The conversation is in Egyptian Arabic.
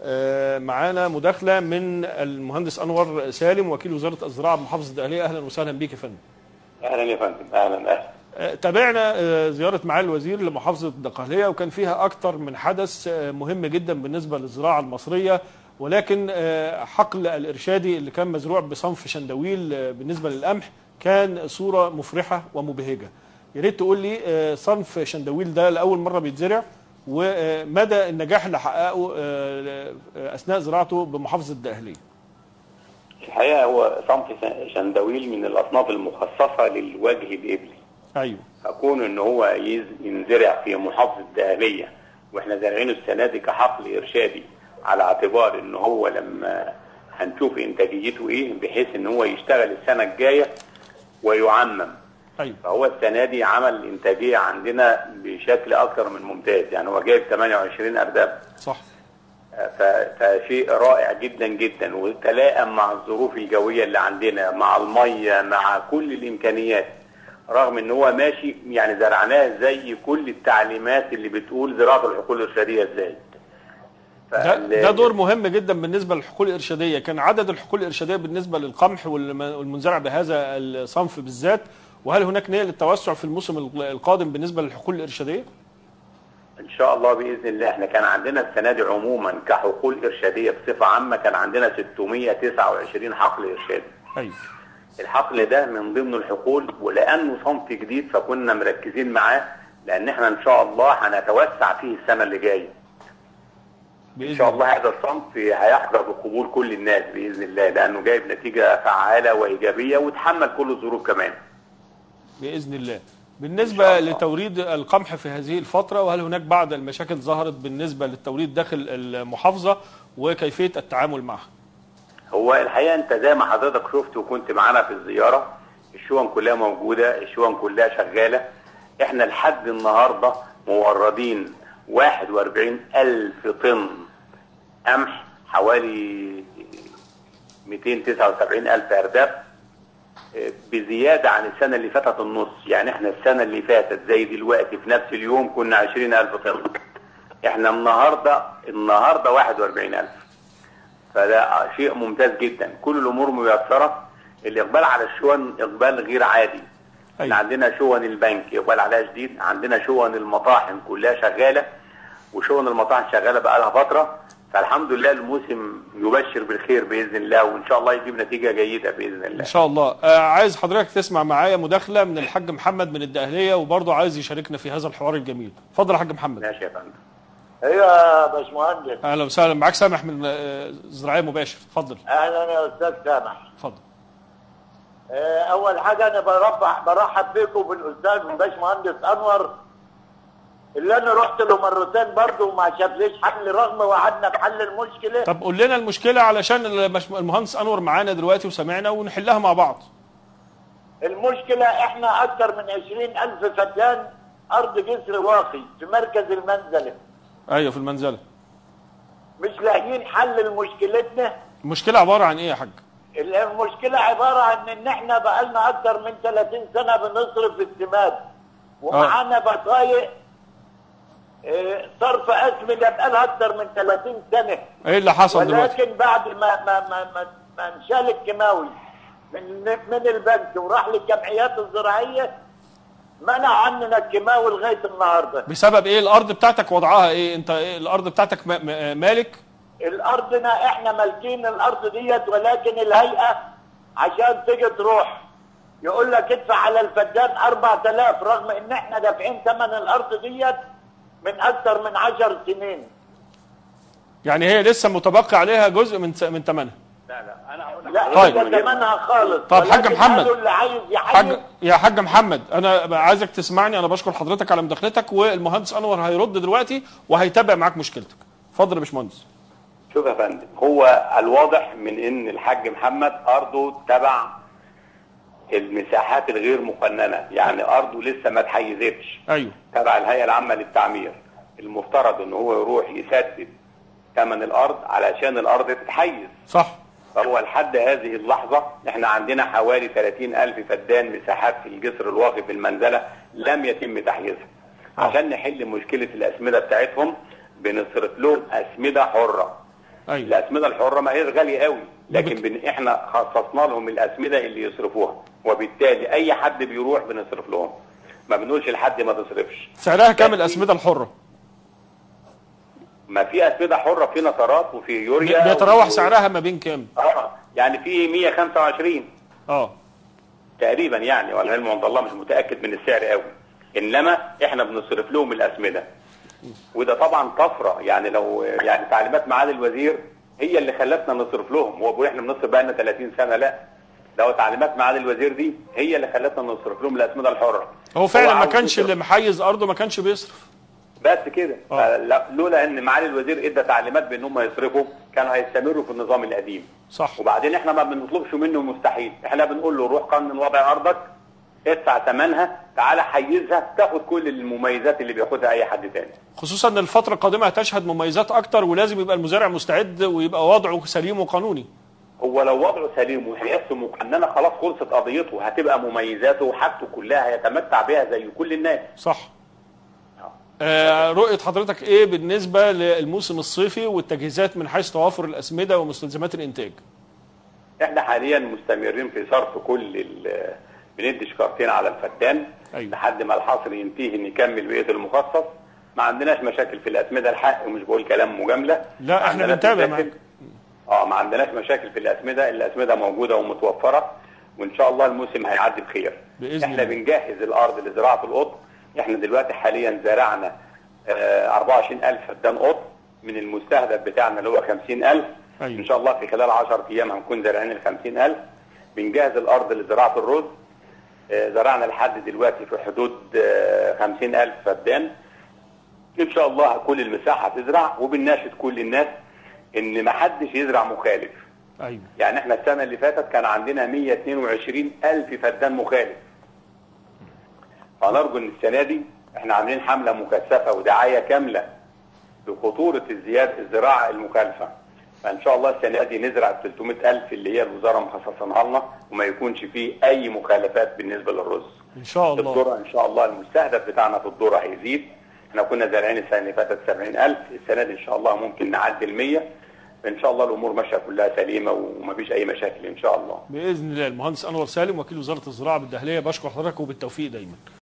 آه، معانا مداخله من المهندس انور سالم وكيل وزاره الزراعه بمحافظه الدقهليه اهلا وسهلا بيك يا فندم اهلا يا فندم اهلا اهلا آه، تابعنا آه، زياره معالي الوزير لمحافظه الدقهليه وكان فيها اكثر من حدث آه، مهم جدا بالنسبه للزراعه المصريه ولكن آه، حقل الارشادي اللي كان مزروع بصنف شندويل آه، بالنسبه للقمح كان صوره مفرحه ومبهجه يا ريت تقول لي آه، صنف شندويل ده لاول مره بيتزرع ومدى النجاح اللي حققه آه، آه، اثناء زراعته بمحافظه الدقهليه الحقيقه هو صنف ش- شندويل من الاصناف المخصصه للوجه الابلي ايوه فكون ان هو يز- ينزرع في محافظه الدهليه واحنا زارعينه السنه دي كحقل ارشادي على اعتبار ان هو لما هنشوف انتاجيته ايه بحيث ان هو يشتغل السنه الجايه ويعمم ايوه فهو السنه دي عمل انتاجيه عندنا بشكل اكثر من ممتاز يعني هو جايب 28 ارداب صح ف- فشيء رائع جدا جدا وتلائم مع الظروف الجويه اللي عندنا مع الميه مع كل الامكانيات رغم ان هو ماشي يعني زرعناه زي كل التعليمات اللي بتقول زراعه الحقول الارشاديه ازاي ده, فال- ده دور مهم جدا بالنسبه للحقول الارشاديه كان عدد الحقول الارشاديه بالنسبه للقمح والم- والمنزرع بهذا الصنف بالذات وهل هناك نيه للتوسع في الموسم ال- القادم بالنسبه للحقول الارشاديه ان شاء الله باذن الله احنا كان عندنا السنه دي عموما كحقول ارشاديه بصفه عامه كان عندنا 629 حقل ارشادي ايوه الحقل ده من ضمن الحقول ولانه صنف جديد فكنا مركزين معاه لان احنا ان شاء الله هنتوسع فيه السنه اللي جايه ان شاء الله هذا الصنف هيحظى بقبول كل الناس باذن الله لانه جايب نتيجه فعاله وايجابيه وتحمل كل الظروف كمان باذن الله إن بالنسبه شاء الله. لتوريد القمح في هذه الفتره وهل هناك بعض المشاكل ظهرت بالنسبه للتوريد داخل المحافظه وكيفيه التعامل معها هو الحقيقه انت زي ما حضرتك شفت وكنت معانا في الزياره الشون كلها موجوده الشون كلها شغاله احنا لحد النهارده موردين 41 الف طن قمح حوالي 279 الف ارداب اه، بزياده عن السنه اللي فاتت النص يعني احنا السنه اللي فاتت زي دلوقتي في نفس اليوم كنا 20 الف طن احنا النهارده النهارده 41 الف فده شيء ممتاز جدا كل الامور ميسره الاقبال على الشون اقبال غير عادي احنا أيوة. عندنا شون البنك اقبال عليها شديد عندنا شون المطاحن كلها شغاله وشون المطاحن شغاله بقى لها فتره فالحمد لله الموسم يبشر بالخير باذن الله وان شاء الله يجيب نتيجه جيده باذن الله ان شاء الله آه عايز حضرتك تسمع معايا مداخله من الحاج محمد من الدقهليه وبرضه عايز يشاركنا في هذا الحوار الجميل اتفضل يا حاج محمد ماشي يا فندم ايوه يا باشمهندس اهلا وسهلا معاك سامح من آه، زراعيه مباشر اتفضل اهلا يا استاذ سامح اتفضل آه، اول حاجه انا برحب برحب بيكم بالاستاذ الباشمهندس انور اللي انا رحت له مرتين برضه وما شافليش حل رغم وعدنا بحل المشكله طب قول لنا المشكله علشان المش- المهندس انور معانا دلوقتي وسمعنا ونحلها مع بعض المشكله احنا اكثر من 20000 فدان ارض جسر واقي في مركز المنزله ايوه في المنزله مش لاقيين حل لمشكلتنا المشكله عباره عن ايه يا حاج المشكلة عبارة عن ان احنا بقالنا اكتر من 30 سنة بنصرف في السماد ومعانا بطايق اه، صرف اسمدة بقالها اكتر من 30 سنة ايه اللي حصل دلوقتي ولكن بعد ما ما ما ما, ما انشال الكيماوي من من البنك وراح للجمعيات الزراعية منع عننا الكيماوي لغاية النهاردة بسبب ايه الارض بتاعتك وضعها ايه انت إيه الارض بتاعتك م- م- مالك الارضنا احنا مالكين الارض ديت ولكن الهيئه عشان تيجي تروح يقول لك ادفع على الفدان 4000 رغم ان احنا دافعين ثمن الارض ديت من اكثر من 10 سنين يعني هي لسه متبقي عليها جزء من س- من ثمنها لا لا انا هقول لا طيب. ده ثمنها خالص طب حاج ولكن محمد. قالوا اللي عايز حاج يحيي يا حاج محمد انا عايزك تسمعني انا بشكر حضرتك على مداخلتك والمهندس انور هيرد دلوقتي وهيتابع معاك مشكلتك اتفضل يا باشمهندس شوف يا فندم هو الواضح من ان الحاج محمد ارضه تبع المساحات الغير مقننه يعني ارضه لسه ما اتحيزتش ايوه تبع الهيئه العامه للتعمير المفترض ان هو يروح يسدد ثمن الارض علشان الارض تتحيز صح فهو لحد هذه اللحظه احنا عندنا حوالي 30 الف فدان مساحات في الجسر الواقي في المنزله لم يتم تحييزها آه. عشان نحل مشكله الاسمده بتاعتهم بنصرف لهم اسمده حره أيوة. الاسمده الحره ما هيش غاليه قوي لكن بت- بن... احنا خصصنا لهم الاسمده اللي يصرفوها وبالتالي اي حد بيروح بنصرف لهم ما بنقولش لحد ما تصرفش سعرها كام بس- الاسمده الحره ما في اسمده حره في نترات وفي يوريا بيتراوح و- سعرها ما بين كام اه يعني في 125 اه تقريبا يعني والعلم عند الله مش متاكد من السعر قوي انما احنا بنصرف لهم الاسمده وده طبعا طفره يعني لو يعني تعليمات معالي الوزير هي اللي خلتنا نصرف لهم هو بيقول احنا بنصرف بقى لنا 30 سنه لا لو تعليمات معالي الوزير دي هي اللي خلتنا نصرف لهم الاسمده الحره هو فعلا ما عاوز كانش يصرف. اللي محيز ارضه ما كانش بيصرف بس كده آه. فلا- لولا ان معالي الوزير ادى تعليمات بان هم يصرفوا كانوا هيستمروا في النظام القديم صح وبعدين احنا ما بنطلبش منه مستحيل احنا بنقول له روح قنن وضع ارضك ادفع ثمنها تعالى حيزها تاخد كل المميزات اللي بياخدها اي حد تاني خصوصا ان الفتره القادمه هتشهد مميزات اكتر ولازم يبقى المزارع مستعد ويبقى وضعه سليم وقانوني هو لو وضعه سليم وحياته مقننه خلاص خلصت قضيته هتبقى مميزاته وحاجته كلها هيتمتع بها زي كل الناس صح آه رؤيه حضرتك ايه بالنسبه للموسم الصيفي والتجهيزات من حيث توافر الاسمده ومستلزمات الانتاج احنا حاليا مستمرين في صرف كل ال- بندي شكارتين على الفدان أيوة. لحد ما الحصر ينتهي نكمل بقيه المخصص ما عندناش مشاكل في الاسمده الحق ومش بقول كلام مجامله لا، ما احنا عندناش بنتابع مشاكل. معاك. اه ما عندناش مشاكل في الاسمده الاسمده موجوده ومتوفره وان شاء الله الموسم هيعدي بخير بإذن احنا الله. بنجهز الارض لزراعه القطن احنا دلوقتي حاليا زرعنا آه 24000 فدان قطن من المستهدف بتاعنا اللي هو 50000 أيوة. ان شاء الله في خلال 10 ايام هنكون زارعين ال 50000 بنجهز الارض لزراعه الرز آه، زرعنا لحد دلوقتي في حدود آه، 50000 فدان ان شاء الله كل المساحه هتزرع وبنناشد كل الناس ان ما حدش يزرع مخالف ايوه يعني احنا السنه اللي فاتت كان عندنا 122 الف فدان مخالف فنرجو ان السنه دي احنا عاملين حمله مكثفه ودعايه كامله بخطوره الزياده الزراعه المخالفه فان شاء الله السنه دي نزرع 300 الف اللي هي الوزاره مخصصناها لنا وما يكونش فيه اي مخالفات بالنسبه للرز ان شاء الله الذره ان شاء الله المستهدف بتاعنا في الذره هيزيد احنا كنا زارعين السنه اللي فاتت 70000 السنه دي ان شاء الله ممكن نعدي ال 100 ان شاء الله الامور ماشيه كلها سليمه ومفيش اي مشاكل ان شاء الله باذن الله المهندس انور سالم وكيل وزاره الزراعه بالدهليه بشكر حضرتك وبالتوفيق دايما